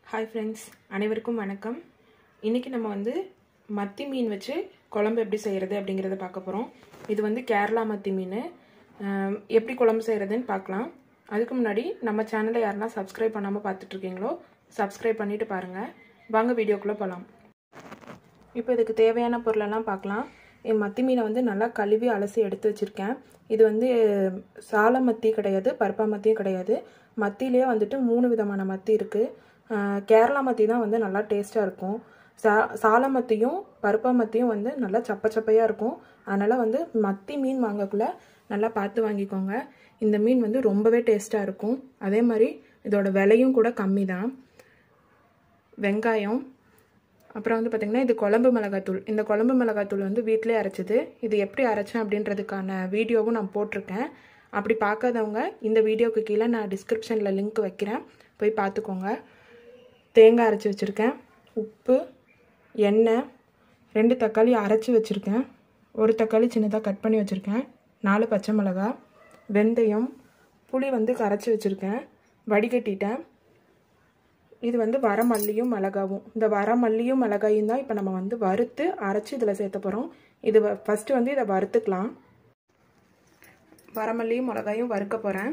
hi friends அனைவருக்கும் வணக்கம் இன்றைக்கி நம்ம வந்து மத்தி மீன் வச்சு குழம்பு எப்படி செய்கிறது அப்படிங்கிறத பார்க்க போகிறோம் இது வந்து கேரளா மத்தி மீன் ஆம், எப்படி குழம்பு செய்கிறதுன்னு பார்க்கலாம் அதுக்கு முன்னாடி நம்ம சேனலை யாரெல்லாம் சப்ஸ்கிரைப் பண்ணாமல் பார்த்துட்ருக்கீங்களோ சப்ஸ்கிரைப் பண்ணிவிட்டு பாருங்கள் வாங்க வீடியோக்குள்ளே போகலாம் இப்போ இதுக்கு தேவையான பொருளெல்லாம் பார்க்கலாம் என் மத்தி மீனை வந்து நல்லா கழுவி அலசி எடுத்து வச்சுருக்கேன் இது வந்து சால மத்தி கிடையாது பருப்பா மத்தியும் கிடையாது மத்தியிலே வந்துட்டு மூணு விதமான மத்தி இருக்குது கேரளா மத்தி தான் வந்து நல்லா டேஸ்ட்டாக இருக்கும் சா சால மத்தியும் பருப்பா மத்தியும் வந்து நல்லா சப்ப சப்பையாக இருக்கும் அதனால் வந்து மத்தி மீன் வாங்கக்குள்ள நல்லா பார்த்து வாங்கிக்கோங்க இந்த மீன் வந்து ரொம்பவே டேஸ்ட்டாக இருக்கும் அதே மாதிரி இதோட விலையும் கூட கம்மி தான் வெங்காயம் அப்புறம் வந்து பார்த்திங்கன்னா இது குழம்பு மிளகாத்தூள் இந்த குழம்பு மிளகாத்தூள் வந்து வீட்டிலே அரைச்சது இது எப்படி அரைச்சேன் அப்படின்றதுக்கான வீடியோவும் நான் போட்டிருக்கேன் அப்படி பார்க்காதவங்க இந்த வீடியோக்கு கீழே நான் டிஸ்கிரிப்ஷனில் லிங்க் வைக்கிறேன் போய் பார்த்துக்கோங்க தேங்காய் அரைச்சி வச்சுருக்கேன் உப்பு எண்ணெய் ரெண்டு தக்காளி அரைச்சி வச்சுருக்கேன் ஒரு தக்காளி சின்னதாக கட் பண்ணி வச்சுருக்கேன் நாலு பச்சை மிளகா வெந்தயம் புளி வந்து கரைச்சி வச்சுருக்கேன் வடிகட்டிட்டேன் இது வந்து வரமல்லியும் மிளகாவும் இந்த வரமல்லியும் மிளகாயும் தான் இப்போ நம்ம வந்து வறுத்து அரைச்சி இதில் சேர்த்த போகிறோம் இது ஃபஸ்ட்டு வந்து இதை வறுத்துக்கலாம் வரமல்லியும் மிளகாயும் வறுக்க போகிறேன்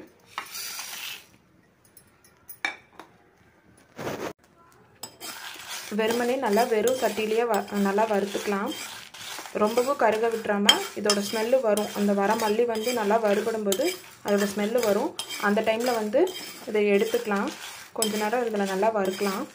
வெறுமனே நல்லா வெறும் சட்டிலேயே வ நல்லா வறுத்துக்கலாம் ரொம்பவும் கருக விட்டுறாமல் இதோட ஸ்மெல்லு வரும் அந்த வர மல்லி வந்து நல்லா வறுபடும் போது அதோட ஸ்மெல்லு வரும் அந்த டைமில் வந்து இதை எடுத்துக்கலாம் கொஞ்ச நேரம் இதில் நல்லா வறுக்கலாம்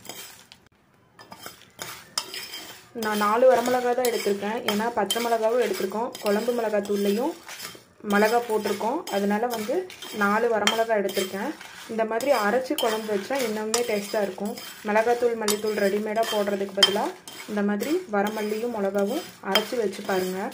நான் நாலு வரமிளகா தான் எடுத்திருக்கேன் ஏன்னா பச்சை மிளகாவும் எடுத்திருக்கோம் குழம்பு மிளகா தூள்லையும் மிளகா போட்டிருக்கோம் அதனால வந்து நாலு வரமிளகா எடுத்திருக்கேன் இந்த மாதிரி அரைச்சி குழம்பு வச்சா இன்னுமே டேஸ்ட்டாக இருக்கும் மிளகாத்தூள் மல்லித்தூள் ரெடிமேடாக போடுறதுக்கு பதிலாக இந்த மாதிரி வரமல்லியும் மிளகாவும் அரைச்சி வச்சு பாருங்கள்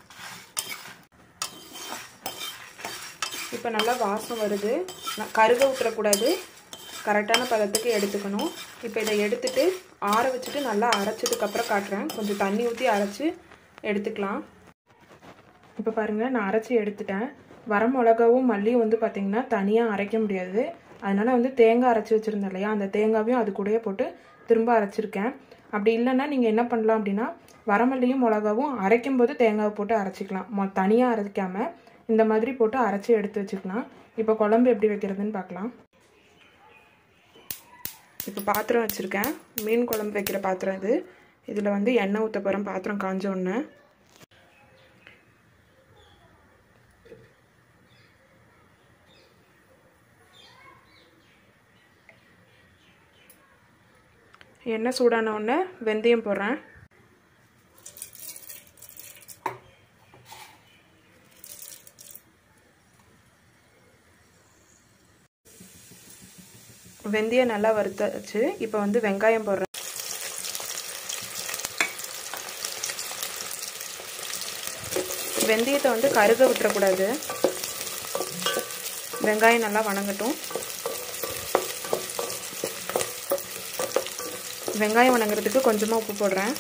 இப்போ நல்லா வாசம் வருது நான் கருக விட்டுறக்கூடாது கரெக்டான பதத்துக்கு எடுத்துக்கணும் இப்போ இதை எடுத்துட்டு ஆற வச்சுட்டு நல்லா அரைச்சதுக்கப்புறம் காட்டுறேன் கொஞ்சம் தண்ணி ஊற்றி அரைச்சி எடுத்துக்கலாம் இப்போ பாருங்கள் நான் அரைச்சி எடுத்துட்டேன் வர மிளகாவும் மல்லியும் வந்து பார்த்திங்கன்னா தனியாக அரைக்க முடியாது அதனால் வந்து தேங்காய் அரைச்சி வச்சுருந்தேன் இல்லையா அந்த தேங்காவையும் அது கூடயே போட்டு திரும்ப அரைச்சிருக்கேன் அப்படி இல்லைன்னா நீங்கள் என்ன பண்ணலாம் அப்படின்னா வரமல்லியும் மிளகாவும் அரைக்கும் போது தேங்காவை போட்டு அரைச்சிக்கலாம் மொ தனியாக அரைக்காமல் இந்த மாதிரி போட்டு அரைச்சி எடுத்து வச்சுக்கலாம் இப்போ குழம்பு எப்படி வைக்கிறதுன்னு பார்க்கலாம் இப்போ பாத்திரம் வச்சுருக்கேன் மீன் குழம்பு வைக்கிற பாத்திரம் இது இதில் வந்து எண்ணெய் ஊற்ற போகிறேன் பாத்திரம் காஞ்ச உடனே எண்ணெய் சூடான உடனே வெந்தயம் போடுறேன் வெந்தயம் நல்லா வறுத்தாச்சு இப்போ வந்து வெங்காயம் போடுறேன் வெந்தயத்தை வந்து கருக விட்டுறக்கூடாது வெங்காயம் நல்லா வணங்கட்டும் வெங்காயம் வணங்குறதுக்கு கொஞ்சமாக உப்பு போடுறேன்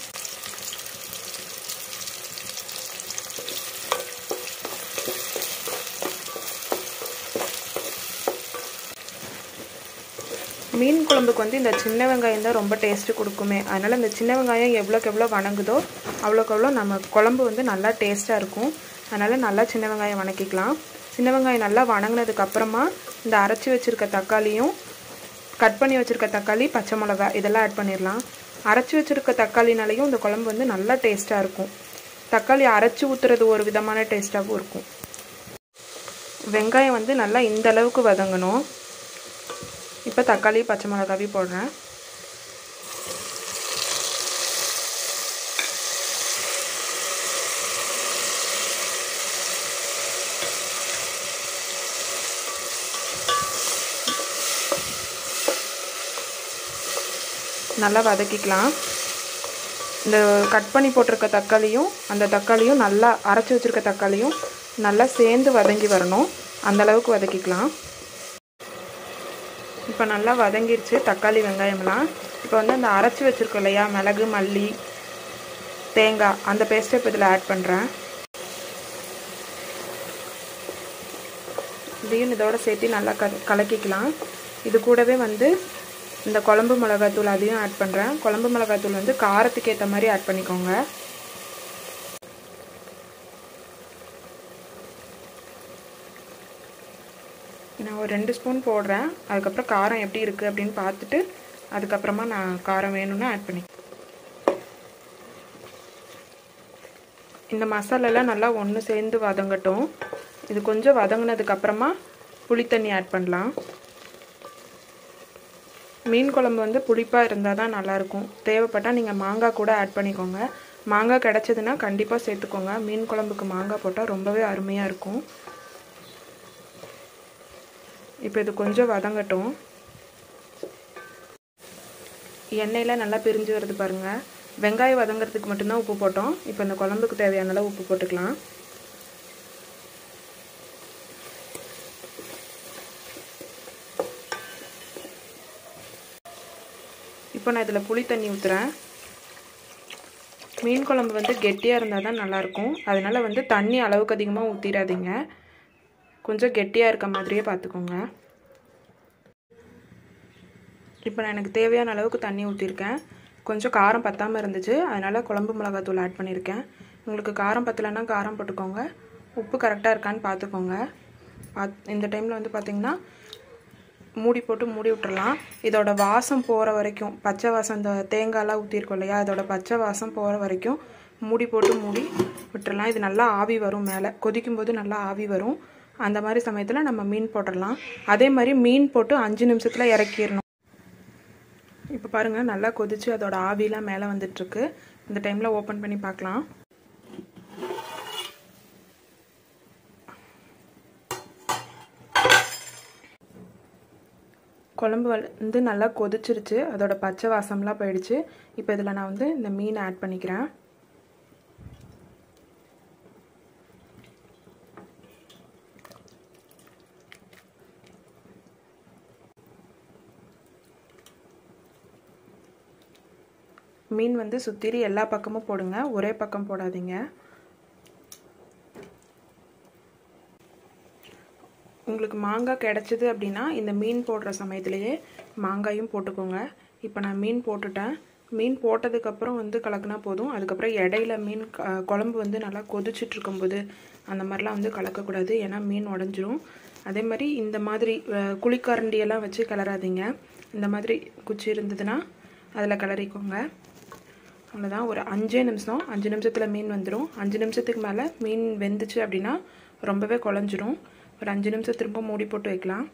மீன் குழம்புக்கு வந்து இந்த சின்ன வெங்காயம் தான் ரொம்ப டேஸ்ட்டு கொடுக்குமே அதனால் இந்த சின்ன வெங்காயம் எவ்வளோக்கு எவ்வளோ வணங்குதோ அவ்வளோக்கு எவ்வளோ நம்ம குழம்பு வந்து நல்லா டேஸ்ட்டாக இருக்கும் அதனால் நல்லா சின்ன வெங்காயம் வணக்கிக்கலாம் சின்ன வெங்காயம் நல்லா வணங்கினதுக்கு அப்புறமா இந்த அரைச்சி வச்சுருக்க தக்காளியும் கட் பண்ணி வச்சுருக்க தக்காளி பச்சை மிளகா இதெல்லாம் ஆட் பண்ணிடலாம் அரைச்சி வச்சுருக்க தக்காளினாலையும் இந்த குழம்பு வந்து நல்லா டேஸ்ட்டாக இருக்கும் தக்காளி அரைச்சி ஊற்றுறது ஒரு விதமான டேஸ்ட்டாகவும் இருக்கும் வெங்காயம் வந்து நல்லா இந்த அளவுக்கு வதங்கணும் இப்போ தக்காளி பச்சை மிளகாவி போடுறேன் நல்லா வதக்கிக்கலாம் இந்த கட் பண்ணி போட்டிருக்க தக்காளியும் அந்த தக்காளியும் நல்லா அரைச்சி வச்சுருக்க தக்காளியும் நல்லா சேர்ந்து வதங்கி வரணும் அந்தளவுக்கு வதக்கிக்கலாம் இப்போ நல்லா வதங்கிருச்சு தக்காளி வெங்காயம்லாம் இப்போ வந்து அந்த அரைச்சி வச்சுருக்கோம் இல்லையா மிளகு மல்லி தேங்காய் அந்த பேஸ்ட்டை இப்போ இதில் ஆட் பண்ணுறேன் இதையும் இதோட சேர்த்து நல்லா க கலக்கிக்கலாம் இது கூடவே வந்து இந்த குழம்பு மிளகாத்தூள் அதையும் ஆட் பண்ணுறேன் குழம்பு மிளகாத்தூள் வந்து காரத்துக்கு ஏற்ற மாதிரி ஆட் பண்ணிக்கோங்க நான் ஒரு ரெண்டு ஸ்பூன் போடுறேன் அதுக்கப்புறம் காரம் எப்படி இருக்குது அப்படின்னு பார்த்துட்டு அதுக்கப்புறமா நான் காரம் வேணும்னா ஆட் பண்ணி இந்த மசாலாலாம் நல்லா ஒன்று சேர்ந்து வதங்கட்டும் இது கொஞ்சம் வதங்கினதுக்கப்புறமா புளி தண்ணி ஆட் பண்ணலாம் மீன் குழம்பு வந்து புளிப்பாக இருந்தால் தான் நல்லாயிருக்கும் தேவைப்பட்டால் நீங்கள் மாங்காய் கூட ஆட் பண்ணிக்கோங்க மாங்காய் கிடச்சதுன்னா கண்டிப்பாக சேர்த்துக்கோங்க மீன் குழம்புக்கு மாங்காய் போட்டால் ரொம்பவே அருமையாக இருக்கும் இப்போ இது கொஞ்சம் வதங்கட்டும் எண்ணெயில் நல்லா பிரிஞ்சு வருது பாருங்கள் வெங்காயம் வதங்கிறதுக்கு மட்டும்தான் உப்பு போட்டோம் இப்போ இந்த குழம்புக்கு தேவையான அளவு உப்பு போட்டுக்கலாம் இப்போ நான் இதில் புளி தண்ணி ஊற்றுறேன் மீன் குழம்பு வந்து கெட்டியாக இருந்தால் தான் நல்லாயிருக்கும் அதனால் வந்து தண்ணி அளவுக்கு அதிகமாக ஊற்றிடாதீங்க கொஞ்சம் கெட்டியாக இருக்க மாதிரியே பார்த்துக்கோங்க இப்போ நான் எனக்கு தேவையான அளவுக்கு தண்ணி ஊற்றிருக்கேன் கொஞ்சம் காரம் பத்தாமல் இருந்துச்சு அதனால் குழம்பு மிளகாத்தூள் ஆட் பண்ணியிருக்கேன் உங்களுக்கு காரம் பத்தலைன்னா காரம் போட்டுக்கோங்க உப்பு கரெக்டாக இருக்கான்னு பார்த்துக்கோங்க பாத் இந்த டைமில் வந்து பார்த்திங்கன்னா மூடி போட்டு மூடி விட்டுறலாம் இதோட வாசம் போகிற வரைக்கும் பச்சை வாசம் இந்த தேங்காய்லாம் ஊற்றிருக்கோம் இல்லையா அதோட பச்சை வாசம் போகிற வரைக்கும் மூடி போட்டு மூடி விட்டுறலாம் இது நல்லா ஆவி வரும் மேலே கொதிக்கும் போது நல்லா ஆவி வரும் அந்த மாதிரி சமயத்தில் நம்ம மீன் போட்டுடலாம் அதே மாதிரி மீன் போட்டு அஞ்சு நிமிஷத்தில் இறக்கிடணும் இப்போ பாருங்கள் நல்லா கொதிச்சு அதோட ஆவிலாம் மேலே வந்துட்டுருக்கு இந்த டைமில் ஓப்பன் பண்ணி பார்க்கலாம் குழம்பு வந்து நல்லா கொதிச்சிருச்சு அதோட பச்சை வாசம்லாம் போயிடுச்சு இப்போ இதில் நான் வந்து இந்த மீன் ஆட் பண்ணிக்கிறேன் மீன் வந்து சுற்றிரி எல்லா பக்கமும் போடுங்க ஒரே பக்கம் போடாதீங்க உங்களுக்கு மாங்காய் கிடச்சிது அப்படின்னா இந்த மீன் போடுற சமயத்துலேயே மாங்காயும் போட்டுக்கோங்க இப்போ நான் மீன் போட்டுட்டேன் மீன் போட்டதுக்கப்புறம் வந்து கலக்குனா போதும் அதுக்கப்புறம் இடையில மீன் குழம்பு வந்து நல்லா கொதிச்சுட்டு இருக்கும்போது அந்த மாதிரிலாம் வந்து கலக்கக்கூடாது ஏன்னா மீன் உடஞ்சிரும் அதே மாதிரி இந்த மாதிரி குழிக்கரண்டியெல்லாம் வச்சு கிளறாதீங்க இந்த மாதிரி குச்சி இருந்ததுன்னா அதில் கிளறிக்கோங்க அவ்வளோதான் ஒரு அஞ்சே நிமிஷம் அஞ்சு நிமிஷத்தில் மீன் வந்துடும் அஞ்சு நிமிஷத்துக்கு மேலே மீன் வெந்துச்சு அப்படின்னா ரொம்பவே குழஞ்சிரும் ஒரு அஞ்சு நிமிஷம் திரும்ப மூடி போட்டு வைக்கலாம்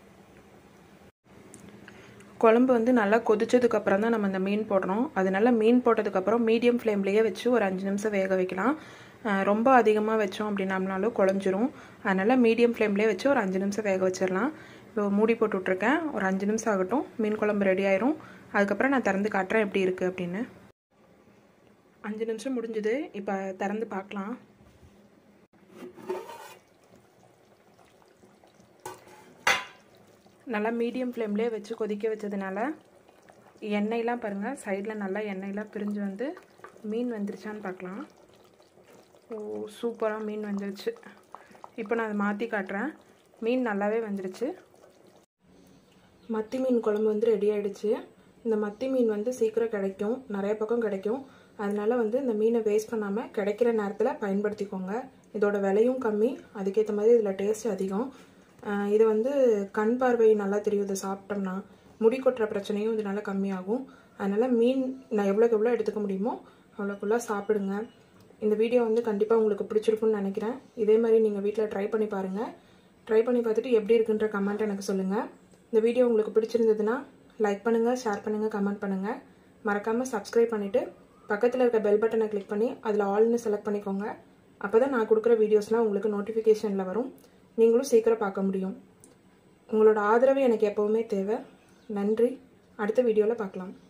குழம்பு வந்து நல்லா கொதிச்சதுக்கப்புறம் தான் நம்ம இந்த மீன் போடுறோம் அதனால மீன் போட்டதுக்கப்புறம் மீடியம் ஃப்ளேம்லேயே வச்சு ஒரு அஞ்சு நிமிஷம் வேக வைக்கலாம் ரொம்ப அதிகமாக வச்சோம் அப்படின்னம்னாலும் குழஞ்சிரும் அதனால் மீடியம் ஃப்ளேம்லேயே வச்சு ஒரு அஞ்சு நிமிஷம் வேக வச்சிடலாம் இப்போ மூடி போட்டு விட்ருக்கேன் ஒரு அஞ்சு நிமிஷம் ஆகட்டும் மீன் குழம்பு ரெடி ஆயிரும் அதுக்கப்புறம் நான் திறந்து காட்டுறேன் எப்படி இருக்குது அப்படின்னு அஞ்சு நிமிஷம் முடிஞ்சுது இப்போ திறந்து பார்க்கலாம் நல்லா மீடியம் ஃப்ளேம்லேயே வச்சு கொதிக்க வச்சதுனால எண்ணெயெலாம் பாருங்கள் சைடில் நல்லா எண்ணெயெலாம் பிரிஞ்சு வந்து மீன் வந்துருச்சான்னு பார்க்கலாம் ஓ சூப்பராக மீன் வந்துருச்சு இப்போ நான் அதை மாற்றி காட்டுறேன் மீன் நல்லாவே வந்துருச்சு மத்தி மீன் குழம்பு வந்து ரெடி ஆகிடுச்சு இந்த மத்தி மீன் வந்து சீக்கிரம் கிடைக்கும் நிறைய பக்கம் கிடைக்கும் அதனால வந்து இந்த மீனை வேஸ்ட் பண்ணாமல் கிடைக்கிற நேரத்தில் பயன்படுத்திக்கோங்க இதோட விலையும் கம்மி அதுக்கேற்ற மாதிரி இதில் டேஸ்ட் அதிகம் இது வந்து கண் பார்வை நல்லா தெரியும் இதை சாப்பிட்டோம்னா முடி கொட்டுற பிரச்சனையும் இதனால கம்மியாகும் அதனால் மீன் நான் எவ்வளோக்கு எவ்வளோ எடுத்துக்க முடியுமோ அவ்வளோக்குள்ளே சாப்பிடுங்க இந்த வீடியோ வந்து கண்டிப்பாக உங்களுக்கு பிடிச்சிருக்குன்னு நினைக்கிறேன் இதே மாதிரி நீங்கள் வீட்டில் ட்ரை பண்ணி பாருங்கள் ட்ரை பண்ணி பார்த்துட்டு எப்படி இருக்குன்ற கமெண்ட் எனக்கு சொல்லுங்கள் இந்த வீடியோ உங்களுக்கு பிடிச்சிருந்ததுன்னா லைக் பண்ணுங்கள் ஷேர் பண்ணுங்கள் கமெண்ட் பண்ணுங்கள் மறக்காமல் சப்ஸ்கிரைப் பண்ணிவிட்டு பக்கத்தில் இருக்க பெல் பட்டனை கிளிக் பண்ணி அதில் ஆல்னு செலக்ட் பண்ணிக்கோங்க அப்போ தான் நான் கொடுக்குற வீடியோஸ்லாம் உங்களுக்கு நோட்டிஃபிகேஷனில் வரும் நீங்களும் சீக்கிரம் பார்க்க முடியும் உங்களோட ஆதரவு எனக்கு எப்போவுமே தேவை நன்றி அடுத்த வீடியோவில் பார்க்கலாம்